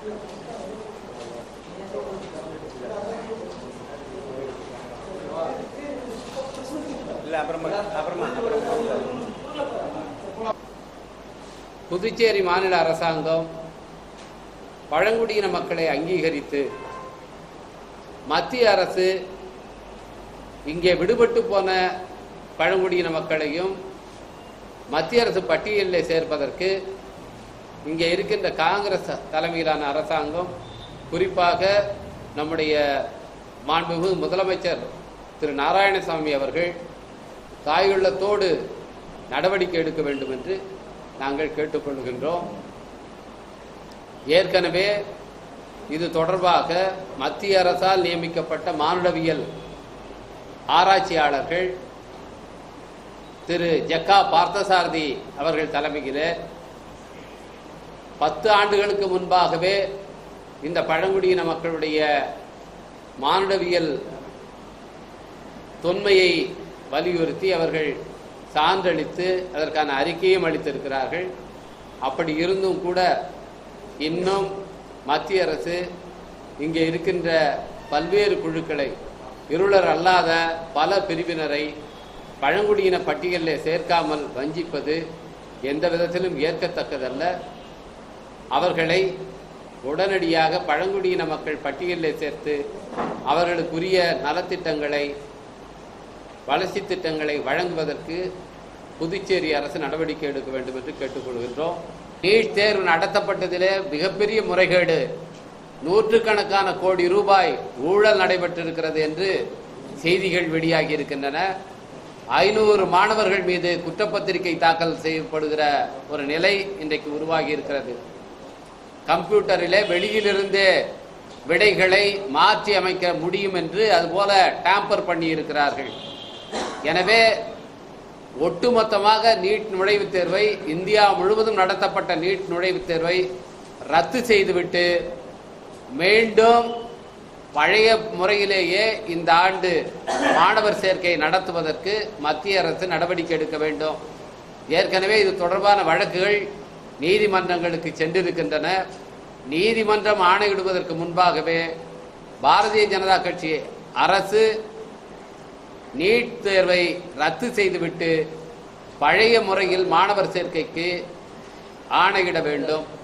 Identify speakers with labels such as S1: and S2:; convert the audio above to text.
S1: இல்லை அப்புறமா அப்புறமா அப்புறமா
S2: புதுச்சேரி மாநில அரசாங்கம் பழங்குடியின மக்களை அங்கீகரித்து மத்திய அரசு இங்கே விடுபட்டு போன பழங்குடியின மக்களையும் மத்திய அரசு பட்டியலில் சேர்ப்பதற்கு இங்கே இருக்கின்ற காங்கிரஸ் தலைமையிலான அரசாங்கம் குறிப்பாக நம்முடைய மாண்புமிகு முதலமைச்சர் திரு நாராயணசாமி அவர்கள் தாயுள்ளத்தோடு நடவடிக்கை எடுக்க வேண்டும் என்று நாங்கள் கேட்டுக்கொள்கின்றோம் ஏற்கனவே இது தொடர்பாக மத்திய அரசால் நியமிக்கப்பட்ட மானுடவியல் ஆராய்ச்சியாளர்கள் திரு ஜக்கா பார்த்தசாரதி அவர்கள் தலைமையில் பத்து ஆண்டுகளுக்கு முன்பாகவே இந்த பழங்குடியின மக்களுடைய மானுடவியல் தொன்மையை வலியுறுத்தி அவர்கள் சான்றளித்து அதற்கான அறிக்கையும் அளித்திருக்கிறார்கள் அப்படி இருந்தும் கூட இன்னும் மத்திய அரசு இங்கே இருக்கின்ற பல்வேறு குழுக்களை இருளர் அல்லாத பல பிரிவினரை பழங்குடியின பட்டியலில் சேர்க்காமல் வஞ்சிப்பது எந்த விதத்திலும் ஏற்கத்தக்கதல்ல அவர்களை உடனடியாக பழங்குடியின மக்கள் பட்டியலில் சேர்த்து அவர்களுக்குரிய நலத்திட்டங்களை வளர்ச்சி திட்டங்களை வழங்குவதற்கு புதுச்சேரி அரசு நடவடிக்கை எடுக்க வேண்டும் என்று கேட்டுக்கொள்கின்றோம் நீட் தேர்வு நடத்தப்பட்டதிலே மிகப்பெரிய முறைகேடு நூற்றுக்கணக்கான கோடி ரூபாய் ஊழல் நடைபெற்றிருக்கிறது என்று செய்திகள் வெளியாகி இருக்கின்றன ஐநூறு மாணவர்கள் மீது குற்றப்பத்திரிகை தாக்கல் செய்யப்படுகிற ஒரு நிலை இன்றைக்கு உருவாகி இருக்கிறது கம்ப்யூட்டரிலே வெளியிலிருந்தே விடைகளை மாற்றி அமைக்க முடியும் என்று அதுபோல டேம்பர் பண்ணி இருக்கிறார்கள் எனவே ஒட்டுமொத்தமாக நீட் நுழைவுத் தேர்வை இந்தியா முழுவதும் நடத்தப்பட்ட நீட் நுழைவுத் தேர்வை ரத்து செய்துவிட்டு மீண்டும் பழைய முறையிலேயே இந்த ஆண்டு மாணவர் சேர்க்கை நடத்துவதற்கு மத்திய அரசு நடவடிக்கை எடுக்க வேண்டும் ஏற்கனவே இது தொடர்பான வழக்குகள் நீதிமன்றங்களுக்கு சென்றிருக்கின்றன நீதிமன்றம் ஆணையிடுவதற்கு முன்பாகவே பாரதிய ஜனதா கட்சி அரசு நீட் தேர்வை ரத்து செய்துவிட்டு பழைய முறையில் மாணவர் சேர்க்கைக்கு ஆணையிட வேண்டும்